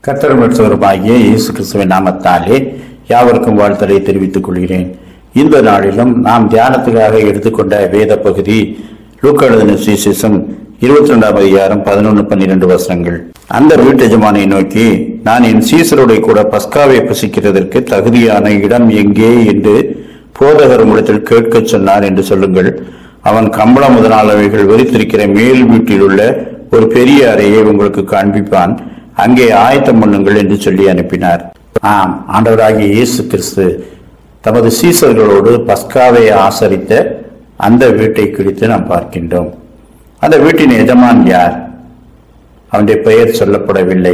கர்த்தர் மற்றவருமாகிய இயேசு கிறிஸ்துவின் நாமத்தாலே யாவருக்கும் வாழ்த்தலை தெரிவித்துக் கொள்கிறேன் இந்த நாளிலும் நாம் தியானத்துக்காக எடுத்துக்கொண்ட வேத பகுதி லூக்கழுதின சுவிசேஷம் இருபத்தி ரெண்டாம் அதிகாரம் பதினொன்று பன்னிரண்டு வசனங்கள் அந்த வீட்டெஜமானை நோக்கி நான் என் சீசருடைய கூட பஸ்காவை புசிக்கிறதற்கு தகுதியான இடம் எங்கே என்று போதகர் இடத்தில் கேட்கச் சொன்னார் என்று சொல்லுங்கள் அவன் கம்பளம் முதலானவைகள் வெறித்திருக்கிற மேல் வீட்டில் உள்ள ஒரு பெரிய அறையை உங்களுக்கு காண்பிப்பான் அங்கே ஆயத்தம் பண்ணுங்கள் என்று சொல்லி அனுப்பினார் ஆம் ஆண்டவராகிய இயேசு கிறிஸ்து தமது சீசர்களோடு பஸ்காவை ஆசரித்த அந்த வீட்டை குறித்து நாம் பார்க்கின்றோம் அந்த வீட்டின் எஜமான் யார் அவனுடைய பெயர் சொல்லப்படவில்லை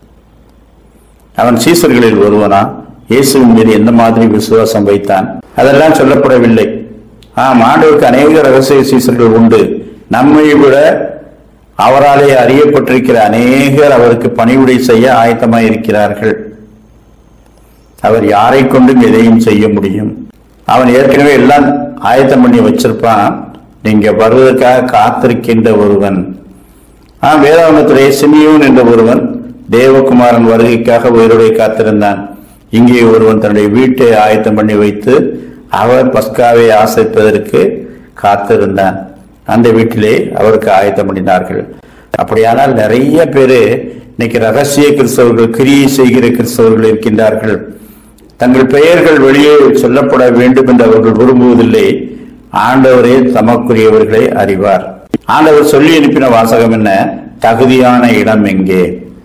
அவன் சீசர்களில் ஒருவனா இயேசுவின் மீது எந்த மாதிரி விசுவாசம் வைத்தான் அதெல்லாம் சொல்லப்படவில்லை ஆம் ஆண்டவருக்கு அநேக ரகசிய சீசர்கள் உண்டு நம்மை விட அவராலே அறியப்பட்டிருக்கிற அநேகர் அவருக்கு பணிவிடை செய்ய ஆயத்தமாய் இருக்கிறார்கள் அவர் யாரை கொண்டும் எதையும் செய்ய முடியும் அவன் ஏற்கனவே எல்லாம் ஆயத்தம் பண்ணி வச்சிருப்பான் நீங்க வருவதற்காக காத்திருக்கின்ற ஒருவன் ஆம் வேதாந்தத்திலே சிமியோன் என்ற ஒருவன் தேவகுமாரன் வருகைக்காக உயிரோடு காத்திருந்தான் இங்கே ஒருவன் தன்னுடைய வீட்டை ஆயத்தம் பண்ணி வைத்து அவர் பஸ்காவை ஆசைப்பதற்கு காத்திருந்தான் அந்த வீட்டிலே அவருக்கு ஆயத்தம் பண்ணினார்கள் அப்படியானால் நிறைய பேரு இன்னைக்கு ரகசிய கிறிஸ்தவர்கள் கிரியை செய்கிற கிறிஸ்தவர்கள் இருக்கின்றார்கள் தங்கள் பெயர்கள் வெளியே சொல்லப்பட வேண்டும் என்று அவர்கள் விரும்புவதில்லை ஆண்டவரே தமக்குரியவர்களை அறிவார் ஆண்டவர் சொல்லி அனுப்பின வாசகம் என்ன தகுதியான இடம் எங்கே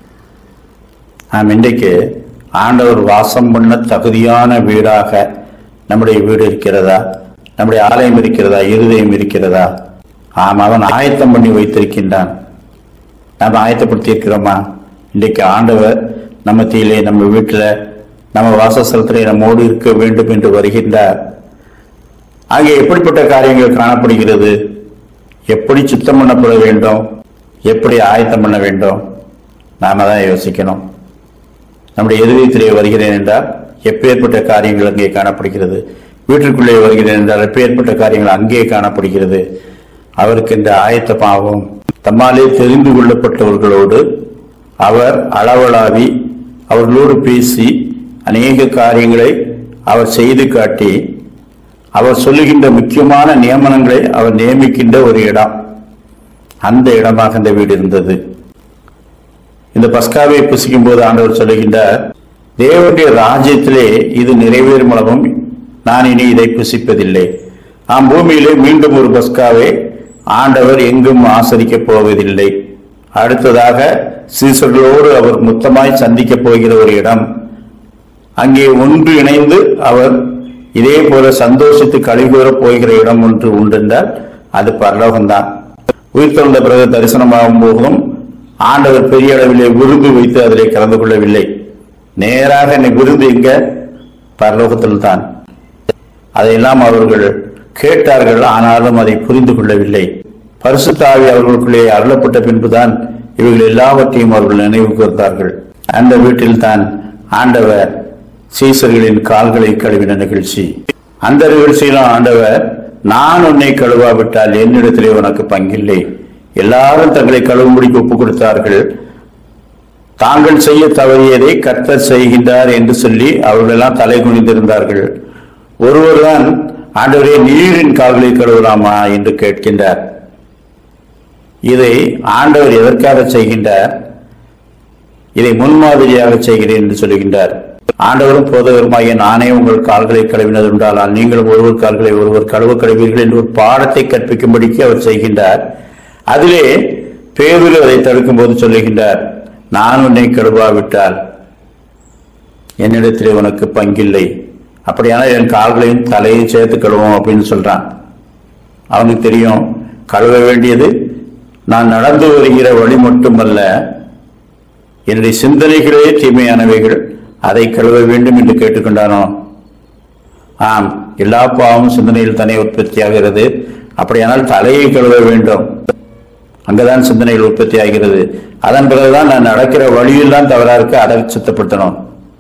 நாம் இன்றைக்கு ஆண்டவர் வாசம் பண்ண தகுதியான வீடாக நம்முடைய வீடு இருக்கிறதா நம்முடைய ஆலயம் இருக்கிறதா இருதயம் இருக்கிறதா ஆம் அவன் ஆயத்தம் பண்ணி வைத்திருக்கின்றான் நாம் ஆயத்தப்படுத்தி இருக்கிறோமா இன்றைக்கு ஆண்டவர் நம்ம மத்தியிலே நம்ம வீட்டில் நம்ம வாசஸ்தலத்திலே நம்மோடு இருக்க வேண்டும் என்று வருகின்றார் அங்கே எப்படிப்பட்ட காரியங்கள் காணப்படுகிறது எப்படி சுத்தம் பண்ணப்பட வேண்டும் எப்படி ஆயத்தம் பண்ண வேண்டும் நாம தான் யோசிக்கணும் நம்முடைய எதிர்த்திலே வருகிறேன் என்றால் எப்பேற்பட்ட காரியங்கள் அங்கே காணப்படுகிறது வீட்டிற்குள்ளே வருகிறேன் என்றால் எப்பேற்பட்ட காரியங்கள் அங்கே காணப்படுகிறது அவருக்கு இந்த ஆயத்தமாகவும் தம்மாலே தெரிந்து கொள்ளப்பட்டவர்களோடு அவர் அளவளாவி அவர்களோடு பேசி அநேக காரியங்களை அவர் செய்து காட்டி அவர் சொல்லுகின்ற முக்கியமான நியமனங்களை அவர் நியமிக்கின்ற ஒரு இடம் அந்த இடமாக இந்த வீடு இருந்தது இந்த பஸ்காவை புசிக்கும் போது ஆண்டவர் சொல்லுகின்றார் தேவனுடைய ராஜ்யத்திலே இது நிறைவேறும் அளவும் நான் இனி இதை புசிப்பதில்லை ஆம் பூமியிலே மீண்டும் ஒரு பஸ்காவை ஆண்டவர் எங்கும் ஆசரிக்கப் போவதில்லை அடுத்ததாக சீசர்களோடு அவர் மொத்தமாய் சந்திக்கப் போகிற ஒரு இடம் அங்கே ஒன்று இணைந்து அவர் இதே போல சந்தோஷத்து கழிவுறப் போகிற இடம் ஒன்று உண்டென்றால் அது பரலோகம்தான் உயிர் தொழுந்த பிறகு தரிசனமாகும் போதும் ஆண்டவர் பெரிய அளவிலே விருந்து வைத்து அதிலே கலந்து கொள்ளவில்லை நேராக என்னை விருந்து எங்க பரலோகத்தில் தான் அதையெல்லாம் அவர்கள் கேட்டார்கள் ஆனாலும் அதை புரிந்து கொள்ளவில்லை பரிசுத்தாவி அவர்களுக்குள்ளே அருளப்பட்ட பின்புதான் இவைகள் எல்லாவற்றையும் அவர்கள் நினைவு கூர்ந்தார்கள் அந்த வீட்டில் தான் ஆண்டவர் சீசர்களின் கால்களை கழுவின நிகழ்ச்சி அந்த நிகழ்ச்சியிலும் ஆண்டவர் நான் உன்னை கழுவாவிட்டால் என்னிடத்திலே உனக்கு பங்கில்லை எல்லாரும் தங்களை கழுவும்படிக்கு ஒப்புக் கொடுத்தார்கள் தாங்கள் செய்ய தவறியதை கர்த்தர் செய்கின்றார் என்று சொல்லி அவர்களெல்லாம் தலை குனிந்திருந்தார்கள் ஒருவர்தான் ஆண்டவரே நீரின் கால்களை கழுவலாமா என்று கேட்கின்றார் இதை ஆண்டவர் எதற்காக செய்கின்றார் இதை முன்மாதிரியாக செய்கிறேன் என்று சொல்லுகின்றார் ஆண்டவரும் போதகருமாகிய நானே உங்கள் கால்களை கழுவினது உண்டானால் நீங்களும் ஒருவர் கால்களை ஒருவர் கழுவ கழுவீர்கள் என்று ஒரு பாடத்தை கற்பிக்கும்படிக்கு அவர் செய்கின்றார் அதிலே பேதுரு அதை தடுக்கும் போது சொல்லுகின்றார் நான் உன்னை கழுவாவிட்டால் என்னிடத்திலே உனக்கு பங்கில்லை அப்படியானால் என் கால்களையும் தலையும் சேர்த்து கழுவோம் அப்படின்னு சொல்றான் அவனுக்கு தெரியும் கழுவ வேண்டியது நான் நடந்து வருகிற வழி மட்டுமல்ல என்னுடைய சிந்தனைகளே தீமையானவைகள் அதை கழுவ வேண்டும் என்று கேட்டுக்கொண்டானோ ஆம் எல்லா பாவமும் சிந்தனையில் தானே உற்பத்தியாகிறது அப்படியானால் தலையை கழுவ வேண்டும் அங்கதான் சிந்தனைகள் உற்பத்தி ஆகிறது அதன் பிறகுதான் நான் நடக்கிற வழியெல்லாம் தவறா இருக்கு அதை சுத்தப்படுத்தணும்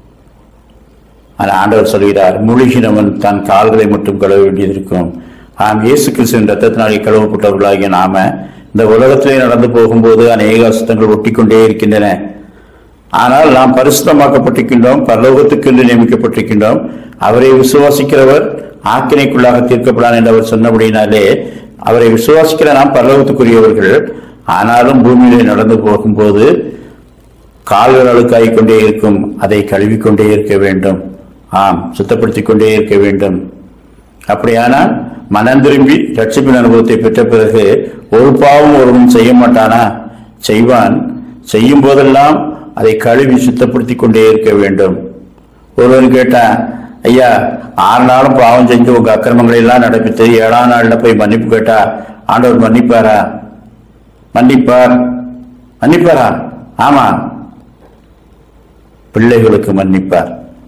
ஆனால் ஆண்டவர் சொல்கிறார் முழுகினவன் தன் கால்களை மட்டும் கழுவ வேண்டியது இருக்கும் ஆம் இயேசு கிறிஸ்துவின் ரத்தத்தினாலே கழுவப்பட்டவர்களாகிய நாம இந்த உலகத்திலே நடந்து போகும்போது அநேக அசுத்தங்கள் ஒட்டிக்கொண்டே இருக்கின்றன ஆனால் நாம் பரிசுத்தமாக்கப்பட்டிருக்கின்றோம் பரலோகத்துக்கு என்று நியமிக்கப்பட்டிருக்கின்றோம் அவரை விசுவாசிக்கிறவர் ஆக்கினைக்குள்ளாக தீர்க்கப்படான் என்று அவர் சொன்னபடினாலே அவரை விசுவாசிக்கிற நாம் பரலோகத்துக்குரியவர்கள் ஆனாலும் பூமியிலே நடந்து போகும்போது கால்கள் அழுக்காகிக் கொண்டே இருக்கும் அதை கழுவிக்கொண்டே இருக்க வேண்டும் ஆம் சுத்தப்படுத்திக் கொண்டே இருக்க வேண்டும் அப்படியானால் மனம் திரும்பி ரட்சிப்பின் அனுபவத்தை பெற்ற பிறகு ஒரு பாவம் ஒருவன் செய்ய மாட்டானா செய்வான் செய்யும் போதெல்லாம் அதை கழுவி சுத்தப்படுத்திக் கொண்டே இருக்க வேண்டும் ஒருவன் கேட்டான் ஐயா ஆறு நாளும் பாவம் செஞ்சு உங்க அக்கிரமங்களை எல்லாம் நடப்பித்து ஏழாம் நாள்ல போய் மன்னிப்பு கேட்டா ஆண்டவர் மன்னிப்பாரா மன்னிப்பார் மன்னிப்பாரா ஆமா பிள்ளைகளுக்கு மன்னிப்பார்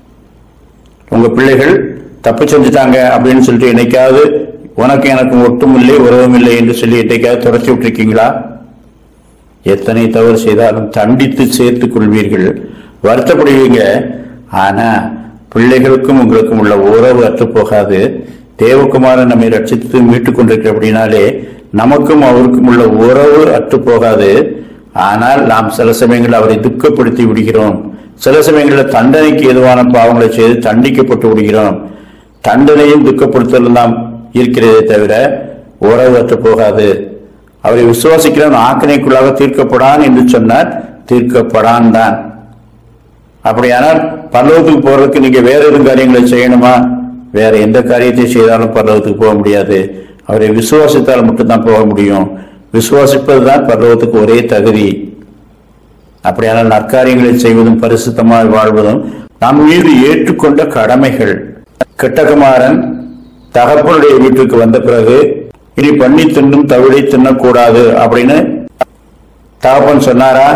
உங்க பிள்ளைகள் தப்பு செஞ்சுட்டாங்க அப்படின்னு சொல்லிட்டு என்னைக்காவது உனக்கு எனக்கு ஒட்டும் இல்லை உறவும் இல்லை என்று சொல்லி என்னைக்காவது தொடச்சி விட்டுருக்கீங்களா எத்தனை தவறு செய்தாலும் தண்டித்து சேர்த்துக் கொள்வீர்கள் வருத்தப்படுவீங்க ஆனா பிள்ளைகளுக்கும் உங்களுக்கும் உள்ள உறவு அற்று போகாது தேவகுமாரன் நம்மை ரட்சித்து மீட்டுக் கொண்டிருக்கிற அப்படின்னாலே நமக்கும் அவருக்கும் உள்ள உறவு அற்று போகாது ஆனால் நாம் சில சமயங்களில் அவரை துக்கப்படுத்தி விடுகிறோம் சில சமயங்களில் தண்டனைக்கு எதுவான பாவங்களை செய்து தண்டிக்கப்பட்டு விடுகிறோம் தண்டனையும் துக்கப்படுத்தலும் தான் இருக்கிறதே தவிர உறவு அற்று போகாது அவரை விசுவாசிக்கிறவன் ஆக்கினைக்குள்ளாக தீர்க்கப்படான் என்று சொன்னார் தீர்க்கப்படான் தான் அப்படியானால் பரலோகத்துக்கு போறதுக்கு நீங்க வேற எதுவும் காரியங்களை செய்யணுமா வேற எந்த காரியத்தை செய்தாலும் பரலோகத்துக்கு போக முடியாது அவரை விசுவாசித்தால் மட்டும்தான் போக முடியும் விசுவாசிப்பதுதான் பரலோகத்துக்கு ஒரே தகுதி அப்படியானால் நற்காரியங்களை செய்வதும் பரிசுத்தமாய் வாழ்வதும் நம் மீது ஏற்றுக்கொண்ட கடமைகள் கெட்டகுமாரன் தகப்பனுடைய வீட்டுக்கு வந்த பிறகு இனி பண்ணி தின்னும் தவிடை தின்னக்கூடாது அப்படின்னு தகப்பன் சொன்னாரா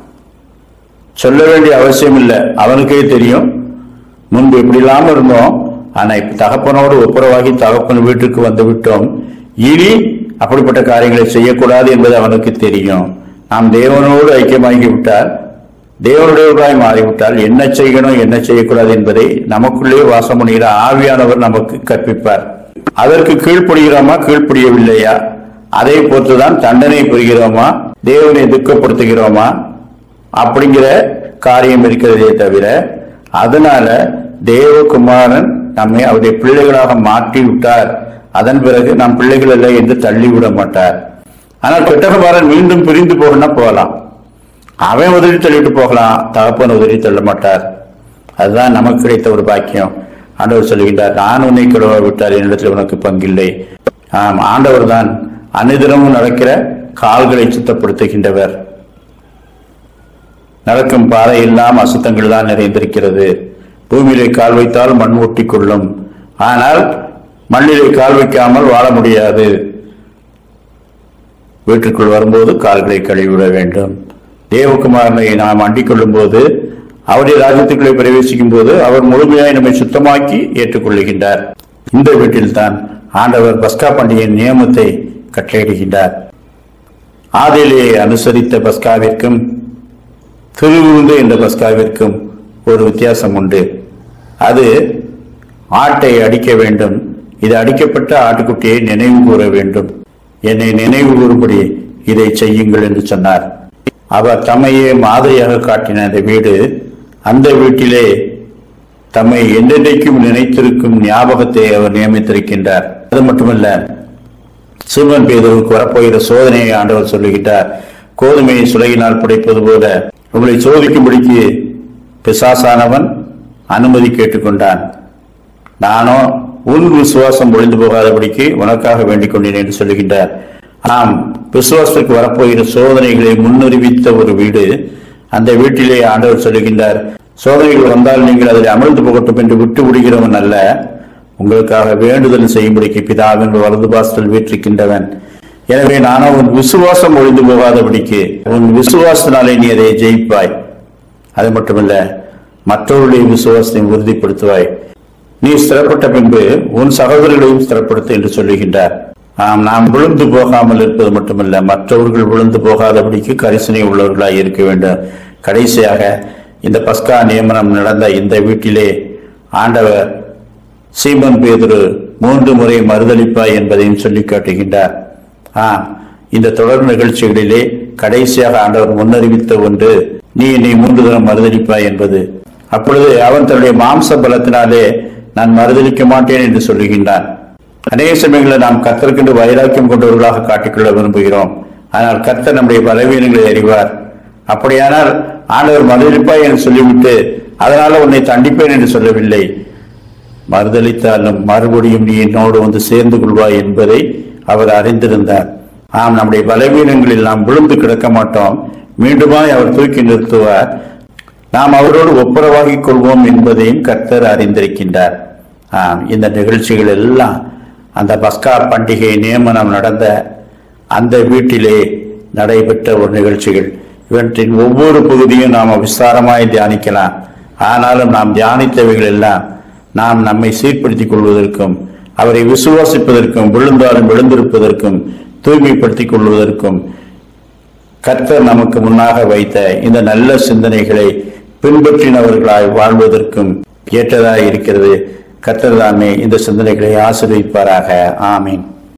சொல்ல வேண்டிய அவசியம் இல்லை அவனுக்கே தெரியும் முன்பு இப்படி இல்லாம இருந்தோம் ஆனா இப்ப தகப்பனோடு ஒப்புரவாகி தகப்பன் வீட்டுக்கு வந்து விட்டோம் இனி அப்படிப்பட்ட காரியங்களை செய்யக்கூடாது என்பது அவனுக்கு தெரியும் நாம் தேவனோடு ஐக்கியமாகி விட்டால் தேவனுடையவராய் மாறிவிட்டால் என்ன செய்யணும் என்ன செய்யக்கூடாது என்பதை நமக்குள்ளே வாசம் பண்ணுகிற ஆவியானவர் நமக்கு கற்பிப்பார் அதற்கு கீழ்ப்படுகிறோமா கீழ்ப்படியவில்லையா அதை பொறுத்துதான் தண்டனை புரிகிறோமா தேவனை துக்கப்படுத்துகிறோமா அப்படிங்கிற காரியம் இருக்கிறதே தவிர அதனால தேவகுமாரன் நம்மை அவருடைய பிள்ளைகளாக மாற்றி விட்டார் அதன் பிறகு நாம் பிள்ளைகள் இல்லை என்று தள்ளிவிட மாட்டார் ஆனால் கெட்டகுமாரன் மீண்டும் பிரிந்து போகணும்னா போகலாம் அவன் உதவி தள்ளிட்டு போகலாம் தகப்பன் உதவி தள்ள மாட்டார் அதுதான் நமக்கு கிடைத்த ஒரு பாக்கியம் ஆண்டவர் சொல்லுகின்றார் நான் உன்னை கழுவ விட்டார் என்னிடத்தில் உனக்கு பங்கில்லை ஆம் ஆண்டவர் தான் அனுதினமும் நடக்கிற கால்களை சுத்தப்படுத்துகின்றவர் நடக்கும் பாதை எல்லாம் அசுத்தங்கள் தான் நிறைந்திருக்கிறது பூமியிலே கால் வைத்தால் மண் ஒட்டி கொள்ளும் ஆனால் மண்ணிலே கால் வைக்காமல் வாழ முடியாது வீட்டுக்குள் வரும்போது கால்களை கழுவிவிட வேண்டும் தேவகுமாரனை நாம் அண்டிக் கொள்ளும் போது அவருடைய ராஜ்யத்துக்குள்ளே பிரவேசிக்கும் போது அவர் முழுமையாய் நம்மை சுத்தமாக்கி ஏற்றுக்கொள்ளுகின்றார் இந்த வீட்டில்தான் ஆண்டவர் பஸ்கா பண்டிகையின் நியமத்தை கட்டளையிடுகின்றார் ஆதியிலே அனுசரித்த பஸ்காவிற்கும் திருவிருந்து என்ற பஸ்காவிற்கும் ஒரு வித்தியாசம் உண்டு அது ஆட்டை அடிக்க வேண்டும் இது அடிக்கப்பட்ட ஆட்டுக்குட்டியை நினைவு கூற வேண்டும் என்னை நினைவு கூறும்படி இதை செய்யுங்கள் என்று சொன்னார் அவர் தம்மையே மாதிரியாக காட்டின அந்த வீடு அந்த வீட்டிலே தம்மை என்றென்றைக்கும் நினைத்திருக்கும் ஞாபகத்தை அவர் நியமித்திருக்கின்றார் அது மட்டுமல்ல சிறுவன் பேதுவுக்கு வரப்போகிற சோதனையை ஆண்டவர் சொல்லுகின்றார் கோதுமையை சுலகினால் புடைப்பது போல உங்களை சோதிக்கும்படிக்கு பிசாசானவன் அனுமதி கேட்டுக்கொண்டான் நானோ உன் விசுவாசம் ஒழிந்து போகாதபடிக்கு உனக்காக வேண்டிக் கொண்டேன் என்று சொல்லுகின்றார் ஆம் விசுவாசத்துக்கு வரப்போகிற சோதனைகளை முன்னறிவித்த ஒரு வீடு அந்த வீட்டிலே ஆண்டவர் சொல்லுகின்றார் சோதனைகள் வந்தால் நீங்கள் அதில் அமிழ்ந்து போகட்டும் என்று விட்டு விடுகிறவன் அல்ல உங்களுக்காக வேண்டுதல் செய்யும்படிக்கு பிதாவின் வலது பாசத்தில் வீற்றிருக்கின்றவன் எனவே நானும் உன் விசுவாசம் ஒழிந்து போகாதபடிக்கு உன் விசுவாசத்தினாலே நீ அதை ஜெயிப்பாய் அது மட்டுமல்ல மற்றவருடைய விசுவாசத்தை உறுதிப்படுத்துவாய் நீ ஸ்திரப்பட்ட பின்பு உன் சகோதரர்களையும் ஸ்திரப்படுத்து என்று சொல்லுகின்றார் ஆம் நாம் விழுந்து போகாமல் இருப்பது மட்டுமல்ல மற்றவர்கள் விழுந்து போகாதபடிக்கு கரிசனை உள்ளவர்களாய் இருக்க வேண்டும் கடைசியாக இந்த பஸ்கா நியமனம் நடந்த இந்த வீட்டிலே ஆண்டவர் சீமன் பேதுரு மூன்று முறை மறுதளிப்பாய் என்பதையும் சொல்லி காட்டுகின்றார் ஆம் இந்த தொடர் நிகழ்ச்சிகளிலே கடைசியாக ஆண்டவர் முன்னறிவித்த ஒன்று நீ என்னை மூன்று தரம் மறுதளிப்பாய் என்பது அப்பொழுது அவன் தன்னுடைய மாம்ச பலத்தினாலே நான் மறுதளிக்க மாட்டேன் என்று சொல்லுகின்றான் அநேக சமயங்களில் நாம் கத்தற்கென்று வைராக்கியம் கொண்டவர்களாக காட்டிக்கொள்ள விரும்புகிறோம் ஆனால் கர்த்தர் நம்முடைய பலவீனங்களை அறிவார் அப்படியானால் ஆண்டவர் மறுதளிப்பாய் என்று சொல்லிவிட்டு அதனால உன்னை தண்டிப்பேன் என்று சொல்லவில்லை மறுதளித்தாலும் மறுபடியும் நீ என்னோடு வந்து சேர்ந்து கொள்வாய் என்பதை அவர் அறிந்திருந்தார் ஆம் நம்முடைய பலவீனங்களில் நாம் விழுந்து கிடக்க மாட்டோம் மீண்டுமாய் அவர் தூக்கி நிறுத்துவார் நாம் அவரோடு ஒப்புரவாகிக் கொள்வோம் என்பதையும் கர்த்தர் அறிந்திருக்கின்றார் ஆம் இந்த நிகழ்ச்சிகள் எல்லாம் அந்த பஸ்கா பண்டிகை நியமனம் நடந்த அந்த வீட்டிலே நடைபெற்ற ஒரு நிகழ்ச்சிகள் இவற்றின் ஒவ்வொரு பகுதியும் நாம் விஸ்தாரமாய் தியானிக்கலாம் ஆனாலும் நாம் தியானித்தவைகள் எல்லாம் நாம் நம்மை சீர்படுத்திக் கொள்வதற்கும் அவரை விசுவாசிப்பதற்கும் விழுந்தாலும் விழுந்திருப்பதற்கும் தூய்மைப்படுத்திக் கொள்வதற்கும் கர்த்தர் நமக்கு முன்னாக வைத்த இந்த நல்ல சிந்தனைகளை பின்பற்றினவர்களாய் வாழ்வதற்கும் ஏற்றதாய் இருக்கிறது கர்த்தர் தாமே இந்த சிந்தனைகளை ஆசீர்வதிப்பாராக ஆமீன்